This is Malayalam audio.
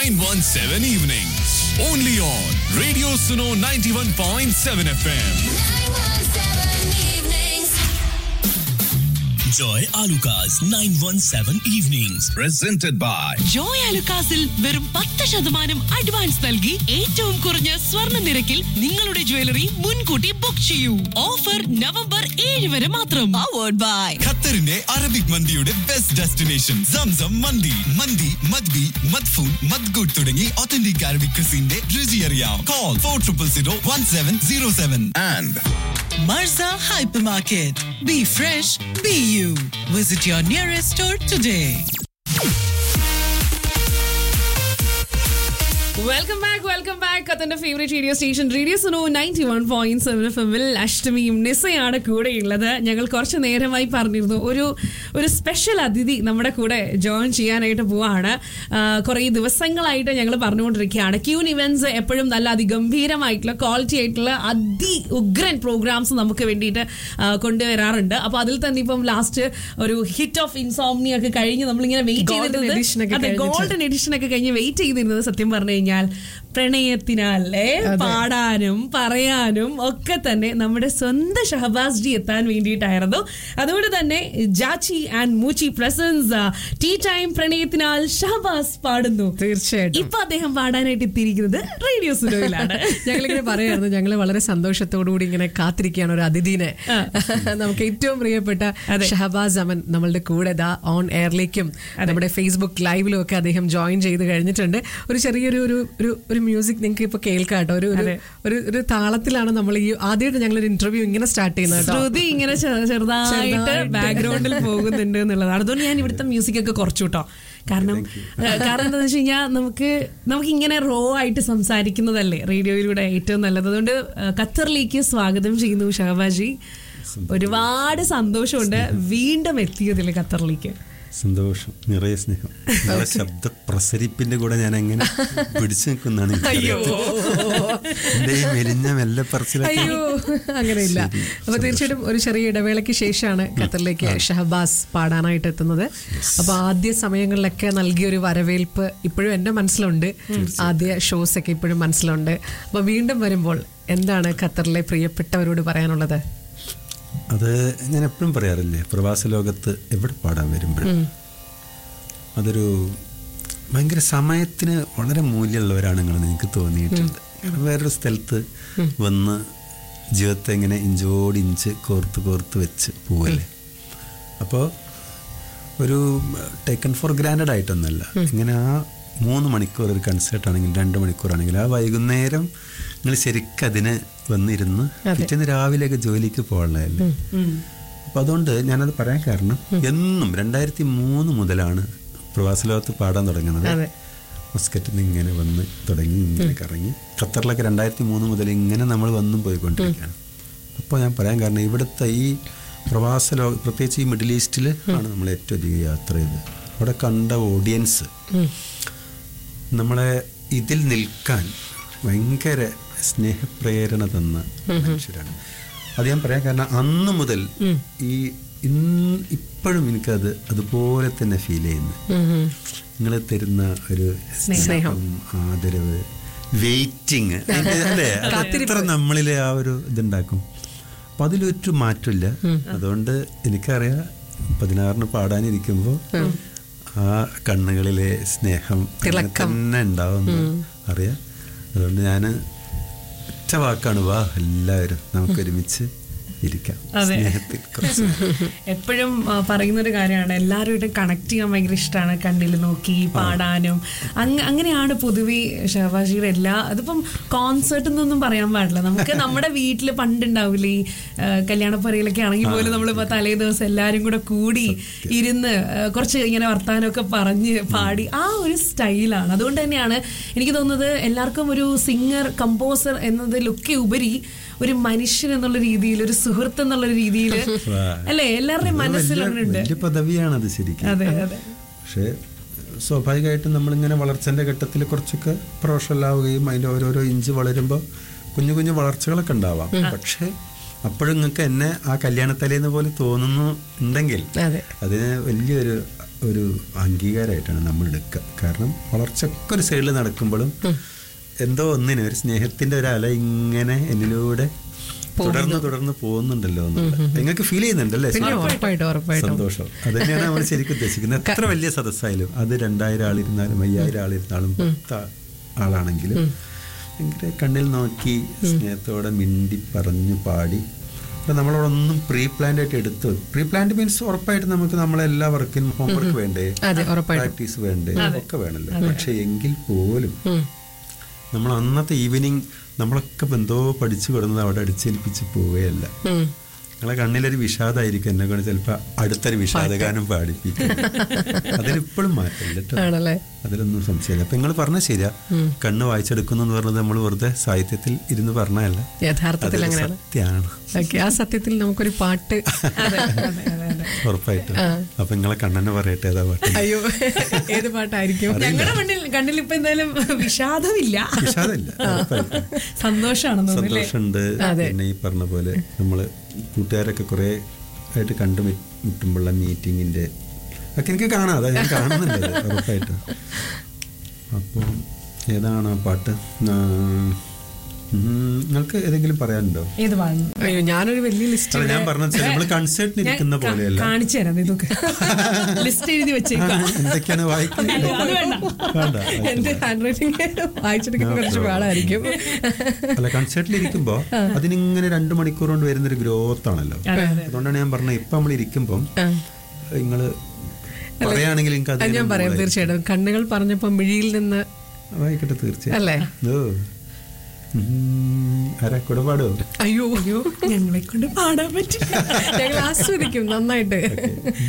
917 evenings. Only on Radio Suno 91.7 FM. Joy Alucas 917 Evenings. Presented by Joy അലുക്കാസിൽ വെറും പത്ത് ശതമാനം അഡ്വാൻസ് നൽകി ഏറ്റവും കുറഞ്ഞ സ്വർണ്ണ നിരക്കിൽ നിങ്ങളുടെ ജ്വല്ലറി മുൻകൂട്ടി ബുക്ക് ചെയ്യൂ ഓഫർ നവംബർ ഏഴ് വരെ മാത്രം പവേർഡ് ബൈ ഖത്തറിന്റെ അറബിക് മന്തിയുടെ ബെസ്റ്റ് ഡെസ്റ്റിനേഷൻ സംസം മന്തി മന്തി മദ്ബി മദ്ഫൂൻ മദ്ഗുഡ് തുടങ്ങി ഒത്തന്റിക് അറബിക് ക്രിസിന്റെ രുചി അറിയാം call four triple zero one seven zero seven and Marza Hypermarket. Be fresh, be you. Visit your nearest store today. Welcome back welcome back കത്തന്റെ favourite radio station radio Suno ninety one point seven F എമ്മിൽ അഷ്ടമിയും നിസയാണ് കൂടെയുള്ളത് ഞങ്ങൾ കുറച്ച് നേരമായി പറഞ്ഞിരുന്നു ഒരു ഒരു സ്പെഷ്യൽ അതിഥി നമ്മുടെ കൂടെ ജോയിൻ ചെയ്യാനായിട്ട് പോവാണ് കുറേ ദിവസങ്ങളായിട്ട് ഞങ്ങൾ പറഞ്ഞുകൊണ്ടിരിക്കുകയാണ് ക്യൂൻ ഇവന്റ്സ് എപ്പോഴും നല്ല അതിഗംഭീരമായിട്ടുള്ള ക്വാളിറ്റി ആയിട്ടുള്ള അതി ഉഗ്രൻ പ്രോഗ്രാംസ് നമുക്ക് വേണ്ടിയിട്ട് ആ, കൊണ്ടുവരാറുണ്ട് അപ്പൊ അതിൽ തന്നെ ഇപ്പം ലാസ്റ്റ് ഒരു ഹിറ്റ് ഓഫ് ഇൻസോംനി ഒക്കെ കഴിഞ്ഞ് നമ്മളിങ്ങനെ വെയിറ്റ് Golden edition ഒക്കെ ചെയ്തിരുന്നത് അതെ കഴിഞ്ഞിട്ട്. ഗോൾഡൻ എഡിഷൻ ഒക്കെ കഴിഞ്ഞ് വെയിറ്റ് ചെയ്തിരുന്നത് സത്യം പറഞ്ഞു കഴിഞ്ഞാൽ പ്രണയത്തിനാൽ ഏ, പാടാനും പറയാനും ഒക്കെ തന്നെ നമ്മുടെ സ്വന്തം ഷഹബാസ് ജി എത്താൻ വേണ്ടിയിട്ടായിരുന്നു അതുകൊണ്ട് തന്നെ ജാച്ചി ആൻഡ് മൂച്ചി പ്രസൻസ് ടീ ടൈം പ്രണയത്തിനാൽ ഷഹബാസ് പാടുന്നു തീർച്ചയായിട്ടും ഇപ്പൊ അദ്ദേഹം പാടാനായിട്ട് എത്തിയിരിക്കുന്നത് റേഡിയോ സുലോയിലാണ് ഞങ്ങളിങ്ങനെ പറയായിരുന്നു ഞങ്ങൾ വളരെ സന്തോഷത്തോടുകൂടി ഇങ്ങനെ കാത്തിരിക്കുകയാണ് ഒരു അതിഥീനെ നമുക്ക് ഏറ്റവും പ്രിയപ്പെട്ട അതെ. ഷഹബാസ് അമൻ നമ്മളുടെ കൂടെ ദാ ഓൺ എയറിലേക്കും നമ്മുടെ ഫേസ്ബുക്ക് ലൈവിലും ഒക്കെ അദ്ദേഹം ജോയിൻ ചെയ്ത് കഴിഞ്ഞിട്ടുണ്ട് ഒരു ചെറിയൊരു ഒരു ഒരു ഒരു മ്യൂസിക് നിങ്ങൾക്ക് ഇപ്പൊ കേൾക്കാം കേട്ടോ ഒരു ഒരു- ഒരു ഒരു താളത്തിലാണ് നമ്മൾ ഈ ആദ്യമായിട്ട് ഞങ്ങൾ ഒരു ഇന്റർവ്യൂ ഇങ്ങനെ സ്റ്റാർട്ട് ചെയ്യുന്നത് കേട്ടോ ശ്രുതി ഇങ്ങനെ ചെ- ചെറുതായിട്ട് ചെറുതായിട്ട്. ബാക്ക്ഗ്രൗണ്ടിൽ പോകുന്നുണ്ട് എന്നുള്ളതാണ് അതുകൊണ്ട് ഞാൻ ഇവിടുത്തെ മ്യൂസിക് ഒക്കെ കുറച്ചു കേട്ടോ കാരണം ഏഹ്, കാരണം എന്താണെന്ന് വെച്ച് കഴിഞ്ഞാൽ നമുക്ക് നമുക്ക് ഇങ്ങനെ റോ ആയിട്ട് സംസാരിക്കുന്നതല്ലേ റേഡിയോയിലൂടെ ഏറ്റവും നല്ലത് അതുകൊണ്ട് ഏഹ്, ഖത്തറിലേക്ക് സ്വാഗതം ചെയ്യുന്നു ഷഹബാജി ഒരുപാട് സന്തോഷമുണ്ട് വീണ്ടും എത്തിയതിൽ ഖത്തറിലേക്ക് സന്തോഷം നിറയെ സ്നേഹം നിങ്ങളെ ശബ്ദ പ്രസരിപ്പിന്റെ കൂടെ ഞാൻ എങ്ങനെ പിടിച്ചു നിൽക്കുന്നതാണ് എന്റെ ഈ മെലിഞ്ഞ മെല്ലെ പറച്ചിലൊക്കെ അയ്യോ അങ്ങനെയില്ല ശരി, അപ്പൊ തീർച്ചയായിട്ടും ഒരു ചെറിയ ഇടവേളയ്ക്ക് ശേഷമാണ് ഖത്തറിലേക്ക് ഷഹബാസ് പാടാനായിട്ട് എത്തുന്നത് അപ്പൊ ആദ്യ സമയങ്ങളിലൊക്കെ നൽകിയ ഒരു വരവേൽപ്പ് ഇപ്പോഴും എന്റെ മനസ്സിലുണ്ട് ആദ്യ ഷോസ് ഒക്കെ ഇപ്പോഴും മനസ്സിലുണ്ട് അപ്പൊ വീണ്ടും വരുമ്പോൾ എന്താണ് ഖത്തറിലെ പ്രിയപ്പെട്ടവരോട് പറയാനുള്ളത് അത് ഞാൻ എപ്പോഴും പറയാറില്ലേ പ്രവാസ ലോകത്ത് എവിടെ പാടാൻ വരുമ്പോഴും അതൊരു ഭയങ്കര സമയത്തിന് വളരെ മൂല്യമുള്ളവരാണ് നിങ്ങളെന്ന് എനിക്ക് തോന്നിയിട്ടുണ്ട് കാരണം വേറൊരു സ്ഥലത്ത് വന്ന് ജീവിതത്തെ ഇങ്ങനെ ഇഞ്ചോട് ഇഞ്ച് കോർത്ത് കോർത്ത് വെച്ച് പോവല്ലേ അപ്പോൾ ഒരു ടേക്കൺ ഫോർ ഗ്രാൻഡഡ് ആയിട്ടൊന്നുമല്ല ഇങ്ങനെ ആ മൂന്ന് മണിക്കൂർ ഒരു കൺസേർട്ട് ആണെങ്കിൽ രണ്ട് മണിക്കൂറാണെങ്കിൽ ആ വൈകുന്നേരം നിങ്ങൾ ശരിക്കും അതിന് വന്നിരുന്ന് പിറ്റേന്ന് രാവിലെയൊക്കെ ജോലിക്ക് പോകാനുള്ളതല്ലേ അപ്പം അതുകൊണ്ട് ഞാനത് പറയാൻ കാരണം എന്നും രണ്ടായിരത്തി മൂന്ന് മുതലാണ് പ്രവാസ ലോകത്ത് പാടാൻ തുടങ്ങുന്നത് അതെ. മസ്കറ്റിൽ നിന്ന് ഇങ്ങനെ വന്ന് തുടങ്ങി ഇങ്ങനെ കറങ്ങി ഖത്തറിലൊക്കെ രണ്ടായിരത്തി മൂന്ന് മുതൽ ഇങ്ങനെ നമ്മൾ വന്നും പോയിക്കൊണ്ടിരിക്കുകയാണ് അപ്പോൾ ഞാൻ പറയാൻ കാരണം ഇവിടുത്തെ ഈ പ്രവാസ ലോക പ്രത്യേകിച്ച് ഈ മിഡിൽ ഈസ്റ്റിൽ ആണ് നമ്മൾ ഏറ്റവും അധികം യാത്ര ചെയ്തത് അവിടെ കണ്ട ഓഡിയൻസ് നമ്മളെ ഇതിൽ നിൽക്കാൻ ഭയങ്കര സ്നേഹപ്രേരണ തന്ന മനുഷ്യരാണ് അത് ഞാൻ പറയാൻ കാരണം അന്ന് മുതൽ ഈ ഇന്ന് ഇപ്പോഴും എനിക്കത് അതുപോലെ തന്നെ ഫീൽ ചെയ്യുന്നു നിങ്ങൾ തരുന്ന ഒരു സ്നേഹം ആദരവ് വെയിറ്റിംഗ് അല്ലേ അത് എത്ര നമ്മളിൽ ആ ഒരു ഇതുണ്ടാക്കും അപ്പൊ അതിലൊരു മാറ്റമില്ല അതുകൊണ്ട് എനിക്കറിയാം പതിനാറിന് പാടാനിരിക്കുമ്പോൾ ആ കണ്ണുകളിലെ സ്നേഹം അങ്ങനെ തന്നെ ഉണ്ടാവുമെന്ന് അറിയാം അതുകൊണ്ട് ഞാൻ ഒറ്റ വാക്കാണ് വാ എല്ലാവരും നമുക്ക് ഒരുമിച്ച് ഇരിക്കാം അതെ. സ്നേഹത്തിൽ കുറച്ച് എപ്പോഴും പറയുന്ന ഒരു കാര്യമാണ് എല്ലാവരുമായിട്ടും കണക്ട് ചെയ്യാൻ ഭയങ്കര ഇഷ്ടമാണ് കണ്ണിൽ നോക്കി പാടാനും അങ്ങ- അങ്ങനെയാണ് പൊതുവെ ഷഹബാജിയുടെ എല്ലാ അതിപ്പം കോൺസേർട്ട് എന്നൊന്നും പറയാൻ പാടില്ല നമുക്ക് നമ്മുടെ വീട്ടിൽ പണ്ടുണ്ടാവില്ലേ ഈ ആ, കല്യാണപ്പറയിലൊക്കെ ആണെങ്കിൽ പോലും നമ്മളിപ്പോ തലേ ദിവസം എല്ലാവരും കൂടെ കൂടി ഇരുന്ന് ആ, കുറച്ച് ഇങ്ങനെ വർത്താനമൊക്കെ പറഞ്ഞ് പാടി ആ ഒരു സ്റ്റൈലാണ് അതുകൊണ്ട് തന്നെയാണ് എനിക്ക് തോന്നുന്നത് എല്ലാവർക്കും ഒരു സിംഗർ കമ്പോസർ എന്നതിലൊക്കെ ഉപരി ഒരു മനുഷ്യൻ എന്നുള്ള രീതിയിൽ ഒരു സുഹൃത്ത് എന്നുള്ള രീതിയിൽ അല്ലേ എല്ലാവരുടെയും അത് മനസ്സിൽ വലിയ- അങ്ങനെ ഉണ്ട് വലിയ പദവിയാണത് ശരിക്കും അതെ അതെ പക്ഷേ സ്വാഭാവികമായിട്ടും നമ്മളിങ്ങനെ വളർച്ചൻ്റെ ഘട്ടത്തിൽ കുറച്ചൊക്കെ പ്രൊഫഷണൽ ആവുകയും അതിൻ്റെ ഓരോരോ ഇഞ്ച് വളരുമ്പോൾ കുഞ്ഞു കുഞ്ഞു വളർച്ചകളൊക്കെ ഉണ്ടാവാം പക്ഷേ അപ്പോഴും നിങ്ങൾക്ക് എന്നെ ആ കല്യാണത്തലേന്ന് പോലെ തോന്നുന്നു ഉണ്ടെങ്കിൽ അതെ. അതിന് വലിയൊരു ഒരു അംഗീകാരമായിട്ടാണ് നമ്മൾ എടുക്കുക കാരണം വളർച്ചയൊക്കെ ഒരു സൈഡിൽ നടക്കുമ്പോഴും എന്തോ ഒന്നിന് ഒരു സ്നേഹത്തിന്റെ ഒരു അല ഇങ്ങനെ എന്നിലൂടെ തുടർന്ന് തുടർന്ന് പോകുന്നുണ്ടല്ലോ എന്നുള്ളത്. നിങ്ങൾക്ക് ഫീൽ ചെയ്യുന്നുണ്ടല്ലേ പിന്നെ ഉറപ്പായിട്ടും ഉറപ്പായിട്ടും സന്തോഷം അത് തന്നെയാണ് നമ്മൾ ശരിക്കും ഉദ്ദേശിക്കുന്നത് എത്ര വലിയ സദസ്സായാലും അത് രണ്ടായിരം ആളിരുന്നാലും അയ്യായിരം ആളിരുന്നാലും പത്ത് ആ- ആളാണെങ്കിലും ഭയങ്കര കണ്ണിൽ നോക്കി സ്നേഹത്തോടെ മിണ്ടി പറഞ്ഞു പാടി അപ്പൊ നമ്മളോടൊന്നും പ്രീ പ്ലാൻഡ് ആയിട്ട് എടുത്തു പ്രീ പ്ലാൻഡ് മീൻസ് ഉറപ്പായിട്ട് നമുക്ക് നമ്മളെ എല്ലാ വർക്കിനും ഹോംവർക്ക് വേണ്ടേ അതെ ഉറപ്പായിട്ടും പ്രാക്ടീസ് വേണ്ടേ ഒക്കെ വേണമല്ലോ പക്ഷെ എങ്കിൽ പോലും നമ്മൾ അന്നത്തെ ഈവനിങ് നമ്മളൊക്കെ എന്തോ പഠിച്ചു കൊടുക്കുന്നത് അവിടെ അടിച്ചേൽപ്പിച്ച് പോവുകയല്ല ഉം. നിങ്ങളെ കണ്ണിലൊരു വിഷാദമായിരിക്കും എന്നെ കൊണ്ട് ചിലപ്പോൾ അടുത്തൊരു വിഷാദഗാനം പാടിപ്പിക്കും അതിലിപ്പോഴും മാറ്റില്ല കേട്ടോ ആണല്ലേ അതിലൊന്നും സംശയമില്ല അപ്പൊ നിങ്ങൾ പറഞ്ഞ ശരിയാ കണ്ണ് വായിച്ചെടുക്കുന്നു എന്ന് പറഞ്ഞത് നമ്മൾ വെറുതെ സാഹിത്യത്തിൽ ഇരുന്ന് പറഞ്ഞതല്ല യഥാർത്ഥത്തിൽ അതൊരു അങ്ങനെയാണ് സത്യമാണ് ഓക്കെ ആ സത്യത്തിൽ നമുക്കൊരു പാട്ട് ഉറപ്പായിട്ടും അപ്പൊ നിങ്ങളെ കണ്ണനെ പറയട്ടെ ഏതാ പാട്ട് അയ്യോ ഏത് പാട്ടായിരിക്കും ഞങ്ങളുടെ മണ്ണിൽ കണ്ണിൽ ഇപ്പൊ എന്തായാലും വിഷാദമില്ല വിഷാദമില്ല ഉറപ്പായിട്ടും സന്തോഷാണെന്ന് തോന്നുന്നു അല്ലേ സന്തോഷമുണ്ട് പിന്നെ ഈ പറഞ്ഞ പോലെ നമ്മള് കൂട്ടുകാരൊക്കെ കുറെ ആയിട്ട് കണ്ടുമുട്ടുമ്പോഴുള്ള മീറ്റിങ്ങിന്റെ ഒക്കെ എനിക്ക് കാണാം അതാ ഞാൻ കാണുന്നുണ്ട് അത് ഉറപ്പായിട്ട് അപ്പോൾ ഏതാണ് ആ പാട്ട് ആ, ഉം, നിങ്ങൾക്ക് ഏതെങ്കിലും പറയാനുണ്ടോ ഏത് പാടുന്നു അയ്യോ ഞാനൊരു വലിയ ലിസ്റ്റ് അല്ല ഞാൻ പറഞ്ഞ നമ്മൾ കൺസേർട്ടിന് ഇരിക്കുന്ന പോലെയല്ല കാണിച്ചു തരാം ഇതൊക്കെ ലിസ്റ്റ് എഴുതി വെച്ചേക്കാം എന്തൊക്കെയാണ് വായിക്കുന്നത് അത് വേണ്ട. വേണ്ട എന്റെ ഹാൻഡ് റൈറ്റിംഗ് വായിച്ചെടുക്കുന്ന കുറച്ച് പാടായിരിക്കും അല്ല കൺസേർട്ടിൽ ഇരിക്കുമ്പോ അതിനിങ്ങനെ രണ്ടു മണിക്കൂർ കൊണ്ട് വരുന്നൊരു ഗ്രോത്ത് ആണല്ലോ അതുകൊണ്ടാണ് ഞാൻ പറഞ്ഞത് ഇപ്പൊ നമ്മൾ ഇരിക്കുമ്പം നിങ്ങള് പറയുകയാണെങ്കിൽ എനിക്ക് അത് അത് ഞാൻ പറയാം തീർച്ചയായിട്ടും കണ്ണുകൾ പറഞ്ഞപ്പോ മിഴിയിൽ നിന്ന് വായിക്കട്ടെ തീർച്ചയായും അല്ലേ ഓ ഉം, ആരാ കൂടെ പാടുമോ അയ്യോ ഞങ്ങളെ കൊണ്ട് പാടാൻ പറ്റില്ല ഞങ്ങൾ ആസ്വദിക്കും നന്നായിട്ട്